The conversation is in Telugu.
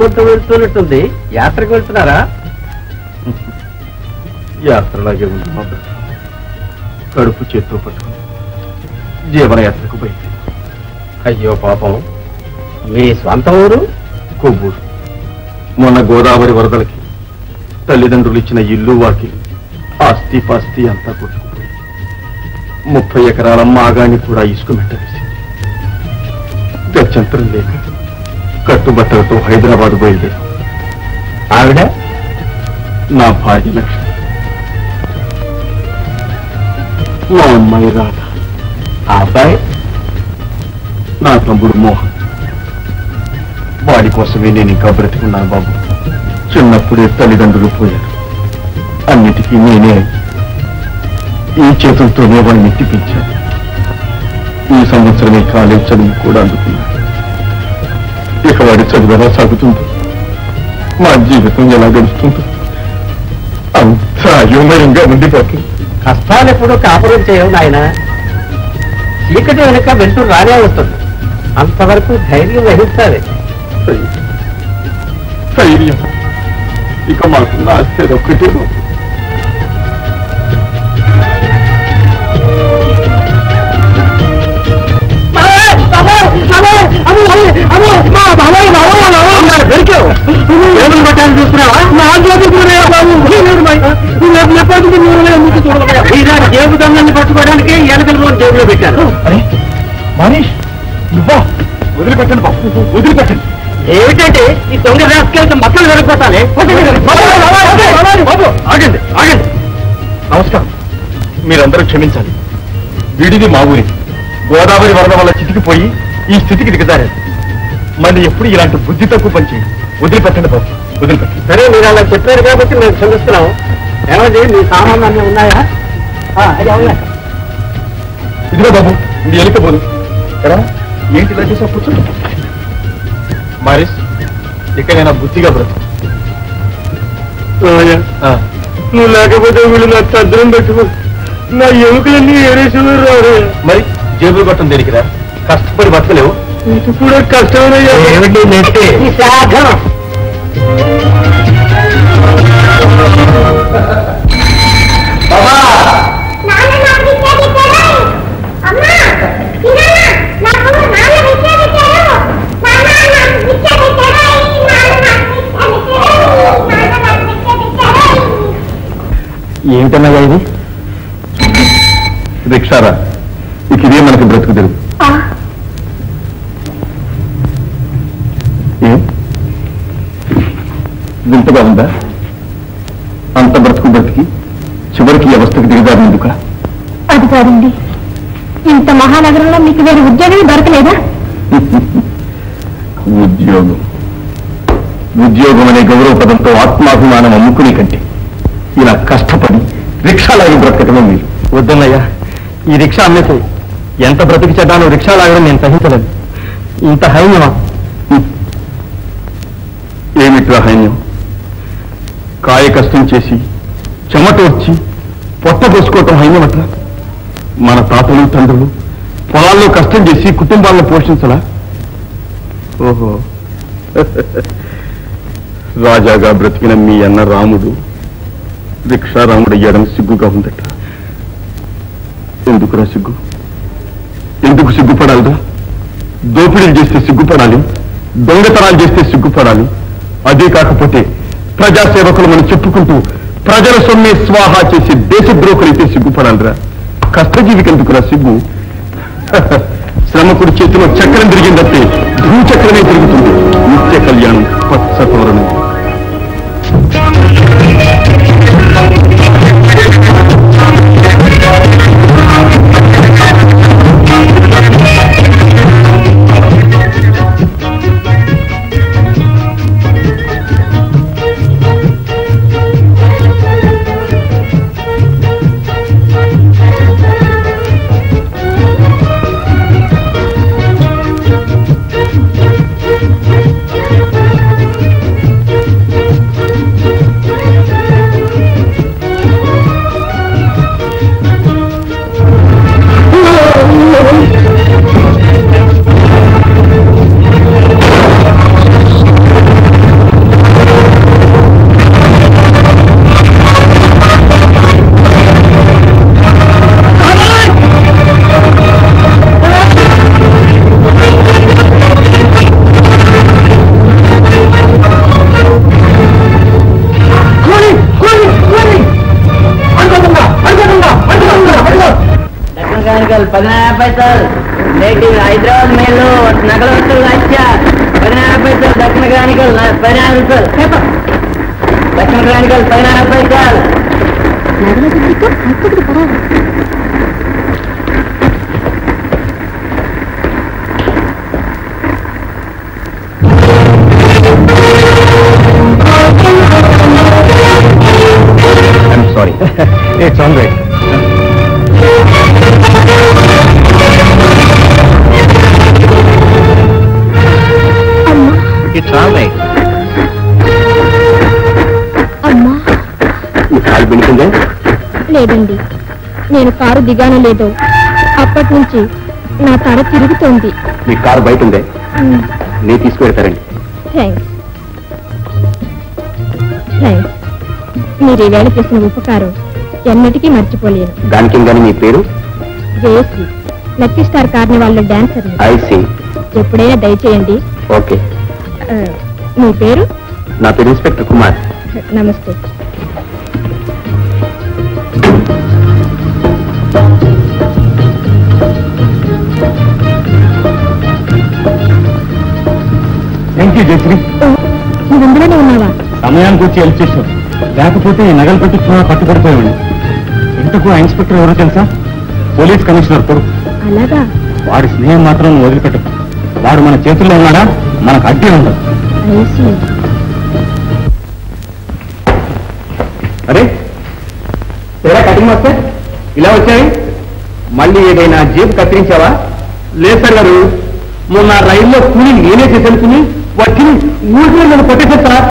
గుంట వెళ్తున్నట్టుంది యాత్రకు వెళ్తున్నారా యాత్రలాగే ఉంది మా బ్రతుకు. కడుపు చేత్తో పట్టుకుని జీవనయాత్రకు బయలుదేరి అయ్యో పాపం మీ స్వంత ఊరు కొవ్వూరు మొన్న గోదావరి వరదలకి తల్లిదండ్రులు ఇచ్చిన ఇల్లు వాకిలి ఆస్తి పాస్తి అంతా కొట్టుకుపోయి ముప్పై ఎకరాల మాగాని కూడా ఇసుక మెట్టవేసింది గత్యంతరం లేక కట్టుబట్టలతో హైదరాబాద్ బయలుదేరాం ఆవిడ నా భార్య లక్ష్మి మా అమ్మాయి రాధ ఆ అబ్బాయి నా తమ్ముడు మోహన్ వాడి కోసమే నేను ఇంకా బ్రతికున్నాను బాబు చిన్నప్పుడే తల్లిదండ్రులు పోయారు అన్నిటికీ నేనే అయి. ఈ చేతులతోనే వాడిని ఎత్తిపించాను ఈ సంవత్సరమే కాలేజ్ చదువు కూడా అందుకున్నాను ఇక వాడి చదువు ఎలా సాగుతుందో మా జీవితం ఎలా గడుస్తుందో అంతా అయోమయంగా ఉండిపోతుంది కష్టాలు ఎప్పుడు కాపురం చేయవు నాయన చీకటి వెనుక వెంటూ రానే వస్తుంది అంతవరకు ధైర్యం వహిస్తాది ధైర్యం ఇక మాకు నాస్తే ఒక్కటే జేబు దొంగల్ని పట్టుకోవడానికి ఎలకలు జేబులో పెట్టారు మనీష్ నువ్వా వదిలిపెట్టండి బాబు వదిలిపెట్టండి ఏమిటంటే ఈ దొంగ రాసుకెళ్తే మక్కలు వెళ్ళిపోతానే బాబు ఆగండి ఆగండి నమస్కారం మీరందరూ క్షమించాలి విడిది మా ఊరి గోదావరి వరద వల్ల చితికిపోయి ఈ స్థితికి దిగజారారు మరి ఎప్పుడు ఇలాంటి బుద్ధి తక్కువ పని చేయండి వదిలిపెట్టండి బాబు వదిలిపెట్టండి సరే మీరు అలా చెప్పారు కాబట్టి మేము క్షమిస్తున్నాం ఏమండి మీ సామాన్లు అన్నీ ఉన్నాయా ఆ, అది అవునా ఇదిగో బాబు ఇది ఎలుకపోదు ఎరా ఏంటి ఇలా చేసా కూర్చో మారిస్ ఇకనైనా బుద్ధిగా బ్రతు ఆ. నువ్వు లేకపోతే వీళ్ళు నా చంద్రం పెట్టుకో నా ఎముకలన్నీ ఏరేసేవారు రారు మరి జేబులు కొట్టం దేనికిరా కష్టపడి బతకలేవు ఇది కూడా కష్టమేనయ్యా ఏమిటి నెట్టి ఈ సాధనం నాన్న నాకు విద్య పెట్టారు అమ్మా తినానా నాకు నాన్న విద్య పెట్టారు నాన్న నాకు విద్య పెట్టారు నాన్న నాకు విద్య పెట్టారు నాన్న నాకు విద్య పెట్టారు ఏమిటన్నయ్యా ఇది రిక్షారా ఇక ఇదే మనకి బ్రతుకు తెరుగు ఏం వింతగా ఉందా అంత బ్రతుకు బ్రతికి చివరికి ఈ అవస్థకు దిగజారినందుక అది కాదండి ఇంత మహానగరంలో మీకు వేరే ఉద్యోగం దొరకలేదా ఉద్యోగం ఉద్యోగం అనే గౌరవ పదంతో ఆత్మాభిమానం అమ్ముకునే కంటే ఇలా కష్టపడి రిక్షాలాగి బ్రతకటమే మీరు వద్దన్నయ్యా ఈ రిక్షా అమ్మేసి ఎంత బ్రతికి చెడ్డానో రిక్షా లాగడం నేను సహించలేదు ఇంత హైన్యమా ఏమిట్రా హైన్యం కాయ కష్టం చేసి చెమట వచ్చి పొట్ట పోసుకోవటం హైన్యమట్లా మన తాతలు తండ్రులు పొలాల్లో కష్టం చేసి కుటుంబాలను పోషించలా ఓహో రాజాగా బ్రతికిన మీ అన్న రాముడు రిక్షా రాముడు అయ్యాడని సిగ్గుగా ఉందట ఎందుకురా సిగ్గు ఎందుకు సిగ్గుపడాలిరా దోపిడీలు చేస్తే సిగ్గుపడాలి దొంగతనాలు చేస్తే సిగ్గుపడాలి అదే కాకపోతే ప్రజాసేవకులు మనం చెప్పుకుంటూ ప్రజల సొమ్మే స్వాహా చేసి దేశద్రోహులైతే సిగ్గుపడాలిరా కష్టజీవికి ఎందుకురా సిగ్గు శ్రమకుడి చేతిలో చక్రం తిరిగిందంటే భూచక్రమే తిరుగుతుంది నిత్య కళ్యాణం పచ్చ తోరణం పదినారు పైసలు నేటి హైదరాబాద్ మేలు నగల వస్తువులు లక్ష పదినారు పైసలు దక్షిణ గ్రానికల్ పదినారు రూపాయలు పేపర్ దక్షిణ గ్రానికల్ పదినారు పైసలు నగల గుర్తితో హక్కుడు పరాదు I'm sorry it's all right అమ్మా ఇట్స్ ఆల్ రైట్ అమ్మా మీ కాలు పెడుతుందే లేదండి నేను కారు దిగాను లేదో అప్పటి నుంచి నా తల తిరుగుతోంది మీ కారు బయట ఉందే నేను తీసుకువెడతారండి థ్యాంక్స్ థ్యాంక్స్ మీరు ఈవేళ చేసిన ఉపకారం ఎన్నటికీ మర్చిపోలేను దానికి కానీ మీ పేరు జయశ్రీ లక్కీ స్టార్ కార్నివాల్లో డాన్సర్ ఐసి ఎప్పుడైనా దయచేయండి ఓకే ఆ, మీ పేరు నా పేరు ఇన్స్పెక్టర్ కుమార్ నమస్తే థ్యాంక్ యూ జయశ్రీ ఓ, నువ్వు ఇందులోనే ఉన్నావా సమయానికి వచ్చి హెల్ప్ చేశావు లేకపోతే ఈ నగలు పట్టించుకున్నా పట్టుబడిపోయాడు ఇంతకు ఆ ఇన్స్పెక్టర్ ఎవరో తెలుసా పోలీస్ కమిషనర్ కొడుకు అలాగా వాడి స్నేహం మాత్రం నువ్వు వదిలిపెట్టకు వాడు మన చేతుల్లో ఉన్నాడా మనకు అడ్డే ఉండదు ఐసి అరే తెరా కటింగ్ మాస్టర్ ఇలా వచ్చాయి మళ్ళీ ఏదైనా జేబు కత్తిరించావా లేదు సార్ గారు మొన్న రైల్లో కూలి నేనే చేసేసుకుని వచ్చిని ఊరికి నన్ను కొట్టేశారు సార్